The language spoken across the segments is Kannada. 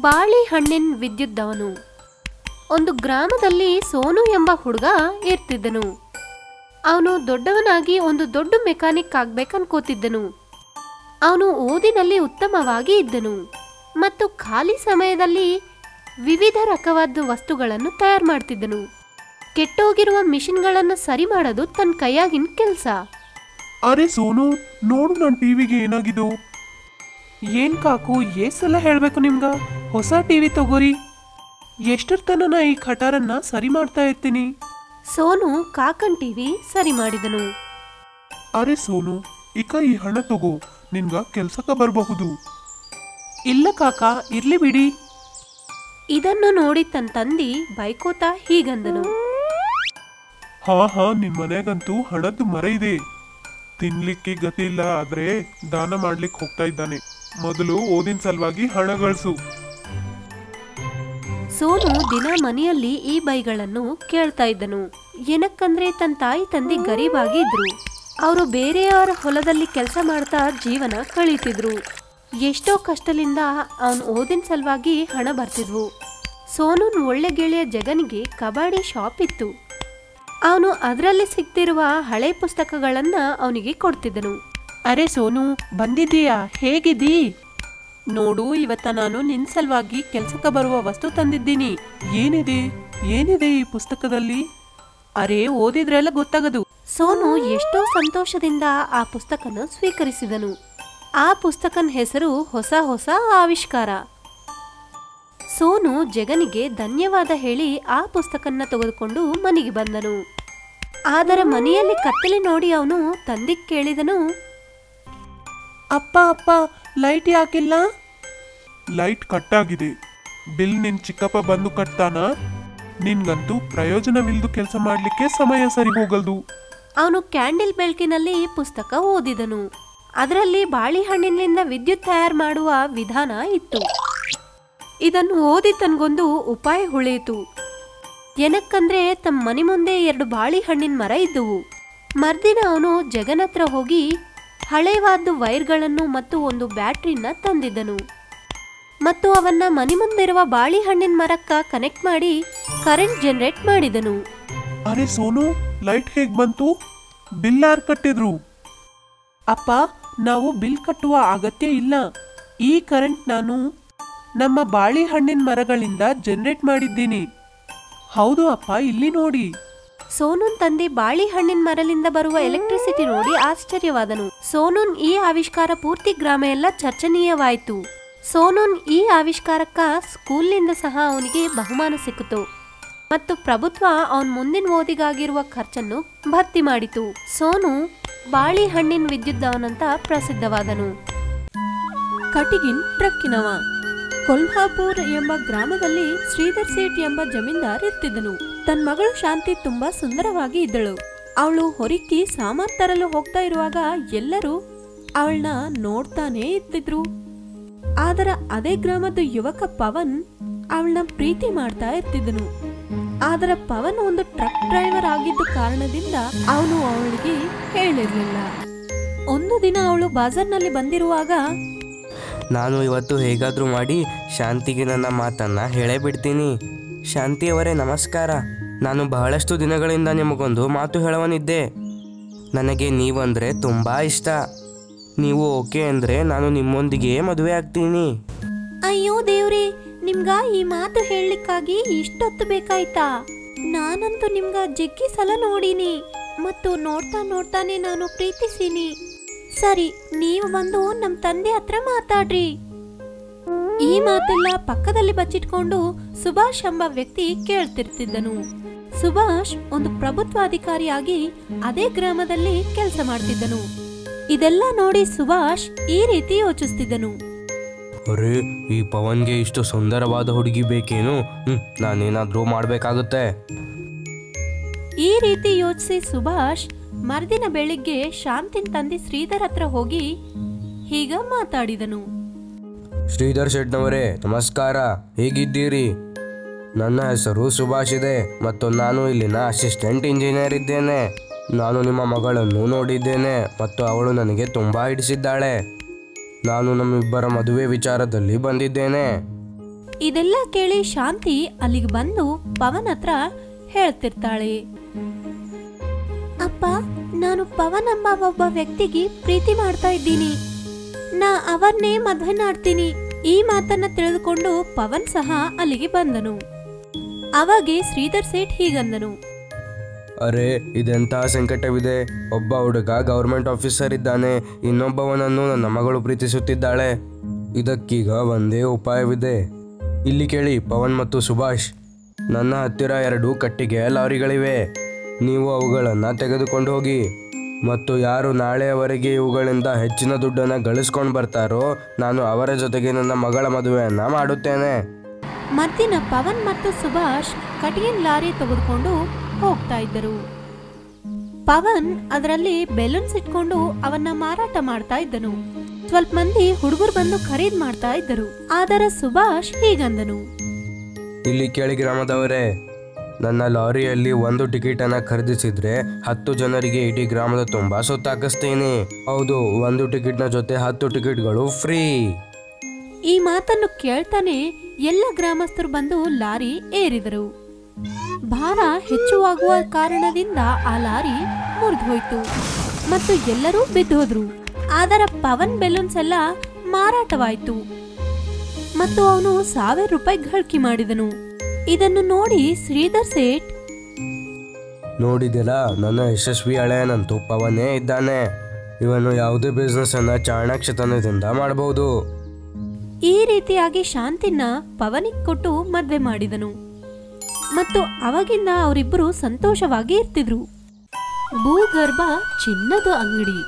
ಬಾಳಿಹಣ್ಣಿನ ವಿದ್ಯುದ್ದವನು ಒಂದು ಗ್ರಾಮದಲ್ಲಿ ಸೋನು ಎಂಬ ಹುಡುಗ ಇರ್ತಿದ್ದನು ಅವನು ದೊಡ್ಡವನಾಗಿ ಒಂದು ದೊಡ್ಡ ಮೆಕ್ಯಾನಿಕ್ ಆಗ್ಬೇಕನ್ಕೋತಿದ್ದನು ಅವನು ಓದಿನಲ್ಲಿ ಉತ್ತಮವಾಗಿ ಇದ್ದನು ಮತ್ತು ಖಾಲಿ ಸಮಯದಲ್ಲಿ ವಿವಿಧ ರಕವಾದ ವಸ್ತುಗಳನ್ನು ತಯಾರು ಮಾಡ್ತಿದ್ದನು ಕೆಟ್ಟೋಗಿರುವ ಮಿಷಿನ್ಗಳನ್ನು ಸರಿ ಮಾಡೋದು ತನ್ನ ಕೈಯಾಗಿನ ಕೆಲಸ ಅರೆ ಸೋನು ನೋಡು ನನ್ನ ಟಿವಿಗೆ ಏನಾಗಿದು ಏನ್ ಕಾಕು ಎಷ್ಟ್ ಸಲ ಹೇಳ್ಬೇಕು ನಿಮ್ಗ ಹೊಸ ಟಿವಿ ತಗೋರಿ ಎಷ್ಟರ ತನ ನಾ ಈ ಖಟಾರನ್ನ ಸರಿ ಮಾಡ್ತಾ ಇರ್ತೀನಿ ಸೋನು ಕಾಕನ್ ಟಿವಿ ಸರಿ ಮಾಡಿದನು ಅರೆ ಸೋನು ಇಕ ಈ ಹಣ ತಗೋ ನಿನ್ಗ ಕೆಲ್ಸಕ್ಕ ಬರಬಹುದು ಇಲ್ಲ ಕಾಕ ಇರ್ಲಿ ಬಿಡಿ ಇದನ್ನು ನೋಡಿ ತನ್ನ ತಂದಿ ಬೈಕೋತ ಹೀಗಂದನು ಹಾ ಹಾ ನಿಮ್ ಮನೆಗಂತೂ ಹಣದ ಮರ ಇದೆ ತಿನ್ಲಿಕ್ಕೆ ಗತಿ ಇಲ್ಲ ಆದ್ರೆ ದಾನ ಮಾಡ್ಲಿಕ್ಕೆ ಹೋಗ್ತಾ ಇದ್ದಾನೆ ಮೊದಲು ಓದಿನ ಸಲುವಾಗಿ ಹಣ ಗಳಿಸು ಸೋನು ದಿನ ಮನೆಯಲ್ಲಿ ಈ ಬೈಗಳನ್ನು ಕೇಳ್ತಾ ಇದ್ದನು ಏನಕ್ಕಂದ್ರೆ ತನ್ನ ತಾಯಿ ತಂದೆ ಗರೀಬಾಗಿ ಇದ್ರು ಅವರು ಬೇರೆಯವರ ಹೊಲದಲ್ಲಿ ಕೆಲಸ ಮಾಡ್ತಾ ಜೀವನ ಕಳೀತಿದ್ರು ಎಷ್ಟೋ ಕಷ್ಟದಿಂದ ಅವನು ಓದಿನ ಸಲುವಾಗಿ ಹಣ ಬರ್ತಿದ್ವು ಸೋನುನ್ ಒಳ್ಳೆ ಗೆಳೆಯ ಜಗನಿಗೆ ಕಬಡ್ಡಿ ಶಾಪ್ ಇತ್ತು ಅವನು ಅದರಲ್ಲಿ ಸಿಗ್ತಿರುವ ಹಳೆ ಪುಸ್ತಕಗಳನ್ನ ಅವನಿಗೆ ಕೊಡ್ತಿದ್ದನು ಅರೆ ಸೋನು ಬಂದಿದ್ದೀಯಾ ಹೇಗಿದ್ದೀ ನೋಡು ಇವತ್ತ ನಾನು ನಿನ್ ಸಲುವಾಗಿ ಕೆಲ್ಸಕ್ಕೆ ಬರುವ ವಸ್ತು ತಂದಿದ್ದೀನಿ ಏನಿದೆ ಏನಿದೆ ಈ ಪುಸ್ತಕದಲ್ಲಿ ಅರೆ ಓದಿದ್ರೆಲ್ಲ ಗೊತ್ತಾಗದು ಸೋನು ಎಷ್ಟೋ ಸಂತೋಷದಿಂದ ಆ ಪುಸ್ತಕನ ಸ್ವೀಕರಿಸಿದನು ಆ ಪುಸ್ತಕನ ಹೆಸರು ಹೊಸ ಹೊಸ ಆವಿಷ್ಕಾರ ಸೋನು ಜಗನಿಗೆ ಧನ್ಯವಾದ ಹೇಳಿ ಆ ಪುಸ್ತಕನ್ನ ತೆಗೆದುಕೊಂಡು ಮನೆಗೆ ಬಂದನು ಆದರೆ ಮನೆಯಲ್ಲಿ ಕತ್ತಲೆ ನೋಡಿ ಅವನು ತಂದಿಗೆ ಕೇಳಿದನು ಅಪ್ಪ ಅಪ್ಪ ಲೈಟ್ ಯಾಕಿಲ್ಲ ಲೈಟ್ ಕಟ್ ಆಗಿದೆ ಬಿಲ್ ನಿನ್ ಚಿಕ್ಕಪ್ಪ ಬಂದು ಕಟ್ತಾನ ನಿನ್ಗಂತೂ ಪ್ರಯೋಜನವಿಲ್ದು ಕೆಲಸ ಮಾಡ್ಲಿಕ್ಕೆ ಸಮಯ ಸರಿ ಹೋಗಲ್ದು ಅವನು ಕ್ಯಾಂಡಲ್ ಬೆಳಕಿನಲ್ಲಿ ಪುಸ್ತಕ ಓದಿದನು ಅದರಲ್ಲಿ ಬಾಳೆಹಣ್ಣಿನಿಂದ ವಿದ್ಯುತ್ ತಯಾರು ಮಾಡುವ ವಿಧಾನ ಇತ್ತು ಇದನ್ನು ಓದಿ ತನಗೊಂದು ಉಪಾಯ ಹುಳಿಯಿತು ಏನಕ್ಕಂದ್ರೆ ತಮ್ಮ ಮನೆ ಮುಂದೆ ಎರಡು ಬಾಳೆಹಣ್ಣಿನ ಮರ ಇದ್ದುವು ಮರ್ದಿನ ಅವನು ಜಗನ್ ಹತ್ರ ಹೋಗಿ ಹಳೆವಾದ ವೈರ್ಗಳನ್ನು ಮತ್ತು ಒಂದು ಬ್ಯಾಟ್ರಿನ ತಂದಿದ್ದನು ಮತ್ತು ಅವನ್ನ ಮನೆ ಮುಂದಿರುವ ಬಾಳೆಹಣ್ಣಿನ ಮರಕ್ಕ ಕನೆಕ್ಟ್ ಮಾಡಿ ಕರೆಂಟ್ ಜನರೇಟ್ ಮಾಡಿದನು ಅರೆ ಸೋನು ಲೈಟ್ ಹೇಗ್ ಬಂತು ಬಿಲ್ ಯಾರು ಕಟ್ಟಿದ್ರು ಅಪ್ಪ ನಾವು ಬಿಲ್ ಕಟ್ಟುವ ಅಗತ್ಯ ಇಲ್ಲ ಈ ಕರೆಂಟ್ ನಾನು ನಮ್ಮ ಬಾಳೆಹಣ್ಣಿನ ಮರಗಳಿಂದ ಜನರೇಟ್ ಮಾಡಿದ್ದೀನಿ ಹೌದು ಅಪ್ಪ ಇಲ್ಲಿ ನೋಡಿ ಸೋನುನ್ ತಂದೆ ಬಾಳೆಹಣ್ಣಿನ ಮರಲಿಂದ ಬರುವ ಎಲೆಕ್ಟ್ರಿಸಿಟಿ ನೋಡಿ ಆಶ್ಚರ್ಯವಾದನು ಸೋನುನ್ ಈ ಆವಿಷ್ಕಾರ ಪೂರ್ತಿ ಗ್ರಾಮ ಎಲ್ಲ ಚರ್ಚನೀಯವಾಯಿತು ಸೋನುನ್ ಈ ಆವಿಷ್ಕಾರಕ್ಕ ಸ್ಕೂಲ್ನಿಂದ ಸಹ ಅವನಿಗೆ ಬಹುಮಾನ ಸಿಕ್ಕಿತು ಮತ್ತು ಪ್ರಭುತ್ವ ಅವನ್ ಮುಂದಿನ ಓದಿಗಾಗಿರುವ ಖರ್ಚನ್ನು ಭರ್ತಿ ಮಾಡಿತು ಸೋನು ಬಾಳೆಹಣ್ಣಿನ ವಿದ್ಯುದ್ದವನಂತ ಪ್ರಸಿದ್ಧವಾದನು ಕಟಿಗಿನ್ ಟ್ರಕ್ಕಿನವ ಕೊಲ್ಹಾಪುರ್ ಎಂಬ ಗ್ರಾಮದಲ್ಲಿ ಶ್ರೀಧರ್ ಸೇಠ್ ಎಂಬ ಜಮೀನ್ದಾರ್ ಇರ್ತಿದ್ದನು ತನ್ನ ಮಗಳು ಶಾಂತಿ ತುಂಬಾ ಸುಂದರವಾಗಿ ಇದ್ದಳು ಅವಳು ಹೊರಕ್ಕಿ ಸಾಮಾನ್ ತರಲು ಹೋಗ್ತಾ ಇರುವಾಗ ಎಲ್ಲರೂ ಅವಳನ್ನ ನೋಡ್ತಾನೇ ಇರ್ತಿದ್ರು ಆದರ ಅದೇ ಗ್ರಾಮದ ಯುವಕ ಪವನ್ ಅವಳನ್ನ ಪ್ರೀತಿ ಮಾಡ್ತಾ ಇರ್ತಿದ್ದನು ಆದರ ಪವನ್ ಒಂದು ಟ್ರಕ್ ಡ್ರೈವರ್ ಆಗಿದ್ದ ಕಾರಣದಿಂದ ಅವನು ಅವಳಿಗೆ ಹೇಳಿರ್ಲಿಲ್ಲ ಒಂದು ದಿನ ಅವಳು ಬಾಜಾರ್ನಲ್ಲಿ ಬಂದಿರುವಾಗ ನಾನು ಇವತ್ತು ಹೇಗಾದರೂ ಮಾಡಿ ಶಾಂತಿಗೆ ನನ್ನ ಮಾತನ್ನು ಹೇಳೇ ಬಿಡ್ತೀನಿ ಶಾಂತಿಯವರೇ ನಮಸ್ಕಾರ ನಾನು ಬಹಳಷ್ಟು ದಿನಗಳಿಂದ ನಿಮಗೊಂದು ಮಾತು ಹೇಳವನಿದ್ದೆ ನನಗೆ ನೀವಂದರೆ ತುಂಬ ಇಷ್ಟ ನೀವು ಓಕೆ ಅಂದರೆ ನಾನು ನಿಮ್ಮೊಂದಿಗೆ ಮದುವೆ ಆಗ್ತೀನಿ ಅಯ್ಯೋ ದೇವ್ರಿ ನಿಮ್ಗ ಈ ಮಾತು ಹೇಳಲಿಕ್ಕಾಗಿ ಇಷ್ಟೊತ್ತು ಬೇಕಾಯ್ತಾ ನಾನಂತೂ ನಿಮ್ಗ ಜಗ್ಗಿ ಸಲ ನೋಡೀನಿ ಮತ್ತು ನೋಡ್ತಾ ನೋಡ್ತಾನೆ ನಾನು ಪ್ರೀತಿಸೀನಿ ಸರಿ ನೀವು ಬಂದು ನಮ್ ತಂದೆ ಹತ್ರ ಮಾತಾಡ್ರಿ ಈ ಮಾತೆಲ್ಲ ಪಕ್ಕದಲ್ಲಿ ಬಚ್ಚಿಟ್ಕೊಂಡು ಸುಭಾಷ್ ಎಂಬ ವ್ಯಕ್ತಿ ಕೇಳ್ತಿರ್ತಿದ್ದನು ಸುಭಾಷ್ ಒಂದು ಪ್ರಭುತ್ವಾಧಿಕಾರಿಯಾಗಿ ಅದೇ ಗ್ರಾಮದಲ್ಲಿ ಕೆಲಸ ಮಾಡ್ತಿದ್ದನು ಇದೆಲ್ಲ ನೋಡಿ ಸುಭಾಷ್ ಈ ರೀತಿ ಯೋಚಿಸ್ತಿದ್ದನು ಅರೆ ಈ ಪವನ್ಗೆ ಇಷ್ಟು ಸುಂದರವಾದ ಹುಡುಗಿ ಬೇಕೇನು ಹ್ಞೂ ನಾನೇನಾದರೂ ಮಾಡಬೇಕಾಗುತ್ತೆ ಈ ರೀತಿ ಯೋಚಿಸಿ ಸುಭಾಷ್ ಮರ್ದಿನ ಬೆಳಿಗ್ಗೆ ಶಾಂತಿನ್ ತಂದೆ ಶ್ರೀಧರ್ ಹತ್ರ ಹೋಗಿ ಹೀಗ ಮಾತಾಡಿದನು ಶ್ರೀಧರ್ ಶೆಟ್ನವರೇ ನಮಸ್ಕಾರ ಹೇಗಿದ್ದೀರಿ ನನ್ನ ಹೆಸರು ಸುಭಾಷ್ ಇದೆ ಮತ್ತು ನಾನು ಇಲ್ಲಿನ ಅಸಿಸ್ಟೆಂಟ್ ಇಂಜಿನಿಯರ್ ಇದ್ದೇನೆ ನಾನು ನಿಮ್ಮ ಮಗಳನ್ನು ನೋಡಿದ್ದೇನೆ ಮತ್ತು ಅವಳು ನನಗೆ ತುಂಬ ಹಿಡಿಸಿದ್ದಾಳೆ ನಾನು ನಮ್ಮಿಬ್ಬರ ಮದುವೆ ವಿಚಾರದಲ್ಲಿ ಬಂದಿದ್ದೇನೆ ಇದೆಲ್ಲ ಕೇಳಿ ಶಾಂತಿ ಅಲ್ಲಿಗೆ ಬಂದು ಪವನ್ ಹತ್ರ ಹೇಳ್ತಿರ್ತಾಳೆ ಅಪ್ಪ ನಾನು ಪವನ್ ಎಂಬ ಒಬ್ಬ ವ್ಯಕ್ತಿಗೆ ಪ್ರೀತಿ ಮಾಡ್ತಾ ಇದ್ದೀನಿ ನಾ ಅವನ್ನೇ ಮದ್ವೆ ಮಾಡ್ತೀನಿ ಈ ಮಾತನ್ನ ತಿಳಿದುಕೊಂಡು ಪವನ್ ಸಹ ಅಲ್ಲಿಗೆ ಬಂದನು ಅವಾಗೆ ಶ್ರೀಧರ್ ಸೇಠ್ ಹೀಗಂದನು ಅರೆ ಇದೆಂಥ ಸಂಕಟವಿದೆ ಒಬ್ಬ ಹುಡುಗ ಗೌರ್ಮೆಂಟ್ ಆಫೀಸರ್ ಇದ್ದಾನೆ ಇನ್ನೊಬ್ಬವನನ್ನು ನನ್ನ ಮಗಳು ಪ್ರೀತಿಸುತ್ತಿದ್ದಾಳೆ ಇದಕ್ಕೀಗ ಒಂದೇ ಉಪಾಯವಿದೆ ಇಲ್ಲಿ ಕೇಳಿ ಪವನ್ ಮತ್ತು ಸುಭಾಷ್ ನನ್ನ ಹತ್ತಿರ ಎರಡು ಕಟ್ಟಿಗೆ ಲಾರಿಗಳಿವೆ ನೀವು ಅವುಗಳನ್ನು ತೆಗೆದುಕೊಂಡು ಹೋಗಿ ಮತ್ತು ಯಾರು ನಾಳೆಯವರೆಗೆ ಇವುಗಳಿಂದ ಹೆಚ್ಚಿನ ದುಡ್ಡನ್ನು ಗಳಿಸ್ಕೊಂಡು ಬರ್ತಾರೋ ನಾನು ಅವರ ಜೊತೆಗೆ ನನ್ನ ಮಗಳ ಮದುವೆಯನ್ನು ಮಾಡುತ್ತೇನೆ ಮರ್ದಿನ ಪವನ್ ಮತ್ತು ಸುಭಾಷ್ ಕಟಿಯನ್ ಲಾರಿ ತೆಗೆದುಕೊಂಡು ಹೋಗ್ತಾ ಇದ್ದರು ಪವನ್ ಅದರಲ್ಲಿ ಬೆಲೂನ್ಸ್ ಇಟ್ಕೊಂಡು ಅವನ್ನ ಮಾರಾಟ ಮಾಡ್ತಾ ಇದ್ದನು ಸ್ವಲ್ಪ ಮಂದಿ ಹುಡುಗರು ಬಂದು ಖರೀದ್ ಮಾಡ್ತಾ ಇದ್ದರು ಆದರೆ ಸುಭಾಷ್ ಹೀಗಂದನು ಇಲ್ಲಿ ಕೇಳಿ ಗ್ರಾಮದವರೇ ನನ್ನ ಲಾರಿಯಲ್ಲಿ ಒಂದು ಟಿಕೆಟನ್ನು ಖರೀದಿಸಿದ್ರೆ ಹತ್ತು ಜನರಿಗೆ ಇಡೀ ಗ್ರಾಮದ ತುಂಬ ಸುತ್ತಾಕಿಸ್ತೀನಿ ಹೌದು ಒಂದು ಟಿಕೆಟ್ನ ಜೊತೆ ಹತ್ತು ಟಿಕೆಟ್ಗಳು ಫ್ರೀ ಈ ಮಾತನ್ನು ಕೇಳ್ತಾನೆ ಎಲ್ಲ ಗ್ರಾಮಸ್ಥರು ಬಂದು ಲಾರಿ ಏರಿದರು ಭಾರ ಹೆಚ್ಚುವಾಗುವ ಕಾರಣದಿಂದ ಆ ಲಾರಿ ಮುರಿದು ಹೋಯ್ತು ಮತ್ತು ಎಲ್ಲರೂ ಬಿದ್ದೋದ್ರು ಆದರೆ ಪವನ್ ಬೆಲೂನ್ಸ್ ಎಲ್ಲ ಮಾರಾಟವಾಯಿತು ಮತ್ತು ಅವನು ಸಾವಿರ ರೂಪಾಯಿ ಗಳಿಕೆ ಮಾಡಿದನು ಇದನ್ನು ನೋಡಿ ಶ್ರೀಧರ್ ಸೇಠ್ ನೋಡಿದಿಲ್ಲ ನನ್ನ ಯಶಸ್ವಿ ಹಳೆಯನಂತೂ ಪವನೇ ಇದ್ದಾನೆ ಇವನು ಯಾವುದೇ ಬಿಸ್ನೆಸ್ಸನ್ನು ಚಾಣಾಕ್ಷತನದಿಂದ ಮಾಡಬಹುದು ಈ ರೀತಿಯಾಗಿ ಶಾಂತಿನ ಪವನಿಗೆ ಕೊಟ್ಟು ಮದ್ವೆ ಮಾಡಿದನು ಮತ್ತು ಅವಾಗಿಂದ ಅವರಿಬ್ಬರು ಸಂತೋಷವಾಗಿ ಇರ್ತಿದ್ರು ಭೂಗರ್ಭ ಚಿನ್ನದ ಅಂಗಡಿ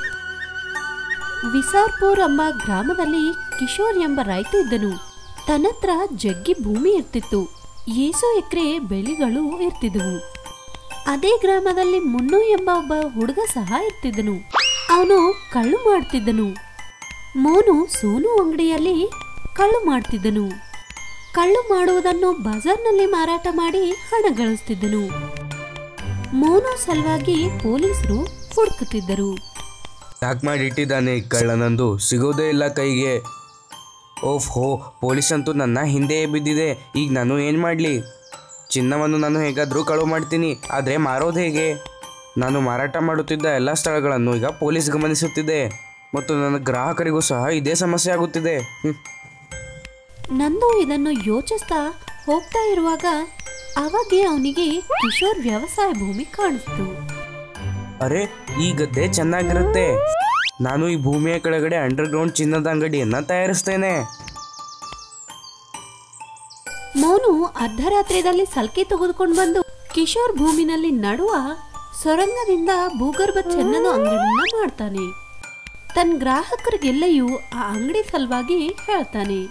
ವಿಸಾರ್ಪುರ್ ಎಂಬ ಗ್ರಾಮದಲ್ಲಿ ಕಿಶೋರ್ ಎಂಬ ರೈತ ಇದ್ದನು ತನ್ನತ್ರ ಜಗ್ಗಿ ಭೂಮಿ ಇರ್ತಿತ್ತು ಏಸೋ ಎಕರೆ ಬೆಳೆಗಳು ಇರ್ತಿದ್ವು ಅದೇ ಗ್ರಾಮದಲ್ಲಿ ಮುನ್ನು ಎಂಬ ಒಬ್ಬ ಹುಡುಗ ಸಹ ಇರ್ತಿದ್ದನು ಅವನು ಕಳ್ಳು ಮಾಡ್ತಿದ್ದನು ಮೋನು ಸೋನು ಅಂಗಡಿಯಲ್ಲಿ ಕಳ್ಳು ಮಾಡ್ತಿದ್ದನು ಕಳ್ಳು ಮಾಡುವುದನ್ನು ಬಜಾರ್ನಲ್ಲಿ ಮಾರಾಟ ಮಾಡಿ ಹಣ ಗಳಿಸ್ತಿದ್ದನು ಮೋನು ಸಲುವಾಗಿ ಪೊಲೀಸರು ಹುಡುಕುತ್ತಿದ್ದರು ಪ್ಯಾಕ್ ಮಾಡಿ ಇಟ್ಟಿದ್ದಾನೆ ಈ ಕಳ್ಳನಂದು ಸಿಗೋದೇ ಇಲ್ಲ ಕೈಗೆ ಓಫ್ ಹೋ ಪೊಲೀಸ್ ಅಂತೂ ನನ್ನ ಹಿಂದೆ ಬಿದ್ದಿದೆ ಈಗ ನಾನು ಏನು ಮಾಡಲಿ ಚಿನ್ನವನ್ನು ನಾನು ಹೇಗಾದರೂ ಕಳುವು ಮಾಡ್ತೀನಿ ಆದರೆ ಮಾರೋದು ಹೇಗೆ ನಾನು ಮಾರಾಟ ಮಾಡುತ್ತಿದ್ದ ಎಲ್ಲ ಸ್ಥಳಗಳನ್ನು ಈಗ ಪೊಲೀಸ್ ಗಮನಿಸುತ್ತಿದೆ ಮತ್ತು ನನ್ನ ಗ್ರಾಹಕರಿಗೂ ಸಹ ಇದೇ ಸಮಸ್ಯೆ ಆಗುತ್ತಿದೆ ಹ್ಮ್. ನಂದು ಇದನ್ನು ಯೋಚಿಸ್ತಾ ಹೋಗ್ತಾ ಇರುವಾಗ ಅವಾಗೆ ಅವನಿಗೆ ಕಿಶೋರ್ ವ್ಯವಸಾಯ ಭೂಮಿ ಕಾಣಿಸ್ತು ಅರೆ ಈ ಗದ್ದೆ ಚೆನ್ನಾಗಿರುತ್ತೆ ನಾನು ಈ ಭೂಮಿಯ ಕೆಳಗಡೆ ಅಂಡರ್ಗ್ರೌಂಡ್ ಚಿನ್ನದ ಅಂಗಡಿಯನ್ನು ತಯಾರಿಸ್ತೇನೆ ಮೋನು ಅರ್ಧರಾತ್ರಿಯಲ್ಲಿ ಸಲ್ಕೆ ತೆಗೆದುಕೊಂಡು ಬಂದು ಕಿಶೋರ್ ಭೂಮಿನಲ್ಲಿ ನಡುವ ಸೊರಂಗದಿಂದ ಭೂಗರ್ಭ ಚಿನ್ನದ ಅಂಗಡಿಯನ್ನ ಮಾಡ್ತಾನೆ ತನ್ನ ಗ್ರಾಹಕರಿಗೆಲ್ಲಯೂ ಆ ಅಂಗಡಿ ಸಲುವಾಗಿ ಹೇಳ್ತಾನೆ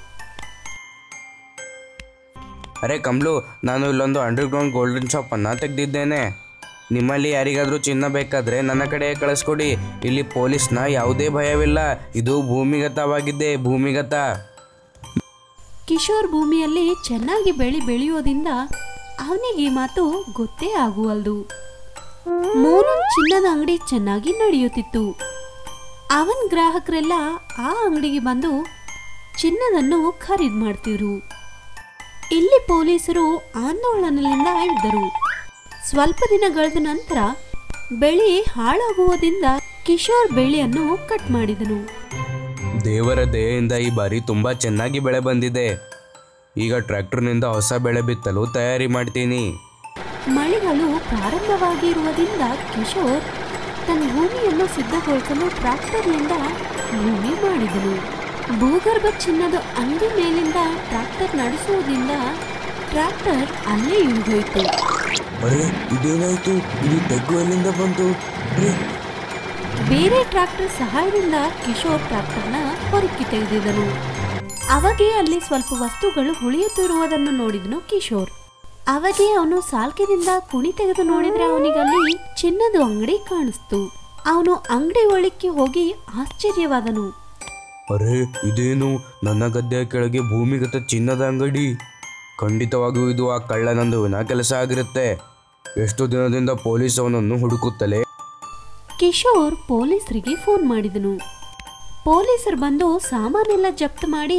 ಅರೆ ಕಮ್ಲು ನಾನು ಇಲ್ಲೊಂದು ಅಂಡರ್ಗ್ರೌಂಡ್ ಗೋಲ್ಡನ್ ಶಾಪನ್ನು ತೆಗೆದಿದ್ದೇನೆ ನಿಮ್ಮಲ್ಲಿ ಯಾರಿಗಾದರೂ ಚಿನ್ನ ಬೇಕಾದರೆ ನನ್ನ ಕಡೆ ಕಳಿಸ್ಕೊಡಿ ಇಲ್ಲಿ ಪೊಲೀಸ್ನ ಯಾವುದೇ ಭಯವಿಲ್ಲ ಇದು ಭೂಮಿಗತವಾಗಿದೆ ಭೂಮಿಗತ ಕಿಶೋರ್ ಭೂಮಿಯಲ್ಲಿ ಚೆನ್ನಾಗಿ ಬೆಳಿ ಬೆಳೆಯೋದ್ರಿಂದ ಅವನಿಗೆ ಈ ಮಾತು ಗೊತ್ತೇ ಆಗುವಲ್ದು ಮೋನನ್ ಚಿನ್ನದ ಅಂಗಡಿ ಚೆನ್ನಾಗಿ ನಡೆಯುತ್ತಿತ್ತು ಅವನ್ ಗ್ರಾಹಕರೆಲ್ಲ ಆ ಅಂಗಡಿಗೆ ಬಂದು ಚಿನ್ನದನ್ನು ಖರೀದಿ ಮಾಡ್ತಿದ್ರು ಇಲ್ಲಿ ಪೊಲೀಸರು ಆಂದೋಲನದಿಂದ ಇದ್ದರು ಸ್ವಲ್ಪ ದಿನಗಳ ನಂತರ ಬೆಳೆ ಹಾಳಾಗುವುದರಿಂದ ಕಿಶೋರ್ ಬೆಳೆಯನ್ನು ಕಟ್ ಮಾಡಿದನು ದೇವರ ದಯೆಯಿಂದ ಈ ಬಾರಿ ತುಂಬ ಚೆನ್ನಾಗಿ ಬೆಳೆ ಬಂದಿದೆ ಈಗ ಟ್ರ್ಯಾಕ್ಟರ್ನಿಂದ ಹೊಸ ಬೆಳೆ ಬಿತ್ತಲು ತಯಾರಿ ಮಾಡ್ತೀನಿ ಮಳೆಗಳು ಪ್ರಾರಂಭವಾಗಿರುವುದರಿಂದ ಕಿಶೋರ್ ತನ್ನ ಭೂಮಿಯನ್ನು ಸಿದ್ಧಗೊಳಿಸಲು ಟ್ರಾಕ್ಟರ್ನಿಂದ ಭೂಮಿ ಮಾಡಿದನು ಭೂಗರ್ಭ ಚಿನ್ನದ ಅಂಗಡಿ ಮೇಲಿಂದ ಟ್ರಾಕ್ಟರ್ ನಡೆಸುವುದರಿಂದ ಟ್ರಾಕ್ಟರ್ ಅಲ್ಲೇ ಇಳಿದೋಯ್ತು ಅರೆ ಇದೇನಾಯ್ತು ಇದು ತೆಗ್ಗು ಎಲ್ಲಿಂದ ಬಂತು ಅರೆ ಬೇರೆ ಟ್ರಾಕ್ಟರ್ ಸಹಾಯದಿಂದ ಕಿಶೋರ್ ಟ್ರಾಕ್ಟರ್ನ ಹೊರಕ್ಕೆ ತೆಗೆದಿದನು ಅವಾಗೆ ಅಲ್ಲಿ ಸ್ವಲ್ಪ ವಸ್ತುಗಳು ಉಳಿಯುತ್ತಿರುವುದನ್ನು ನೋಡಿದನು ಕಿಶೋರ್ ಅವಾಗೆ ಅವನು ಸಾಲ್ಕೆದಿಂದ ಕುಣಿ ತೆಗೆದು ನೋಡಿದ್ರೆ ಅವನಿಗಲ್ಲಿ ಚಿನ್ನದ ಅಂಗಡಿ ಕಾಣಿಸ್ತು ಅವನು ಅಂಗಡಿ ಒಳಕ್ಕೆ ಹೋಗಿ ಆಶ್ಚರ್ಯವಾದನು ಅರೆ ಇದೇನು ನನ್ನ ಗದ್ದೆಯ ಕೆಳಗೆ ಭೂಮಿಗತ ಚಿನ್ನದ ಅಂಗಡಿ ಖಂಡಿತವಾಗಿಯೂ ಇದು ಆ ಕಳ್ಳನಂದುವಿನ ಕೆಲಸ ಆಗಿರುತ್ತೆ ಎಷ್ಟು ದಿನದಿಂದ ಪೊಲೀಸ್ ಅವನನ್ನು ಹುಡುಕುತ್ತಲೇ ಕಿಶೋರ್ ಪೊಲೀಸರಿಗೆ ಫೋನ್ ಮಾಡಿದನು ಪೊಲೀಸರು ಬಂದು ಸಾಮಾನೆಲ್ಲ ಜಪ್ತು ಮಾಡಿ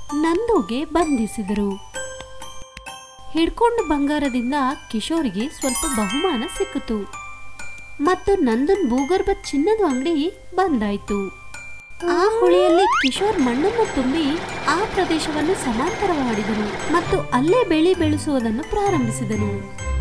ನಂದುಗೆ ಬಂಧಿಸಿದರು ಹಿಡ್ಕೊಂಡು ಬಂಗಾರದಿಂದ ಕಿಶೋರ್ಗೆ ಸ್ವಲ್ಪ ಬಹುಮಾನ ಸಿಕ್ಕಿತು ಮತ್ತು ನಂದನ್ ಭೂಗರ್ಭ ಚಿನ್ನದ ಅಂಗಡಿ ಬಂದಾಯ್ತು ಆ ಹೊಳೆಯಲ್ಲಿ ಕಿಶೋರ್ ಮಣ್ಣನ್ನು ತುಂಬಿ ಆ ಪ್ರದೇಶವನ್ನು ಸಮಾಂತರ ಮಾಡಿದನು ಮತ್ತು ಅಲ್ಲೇ ಬೆಳೆ ಬೆಳೆಸುವುದನ್ನು ಪ್ರಾರಂಭಿಸಿದನು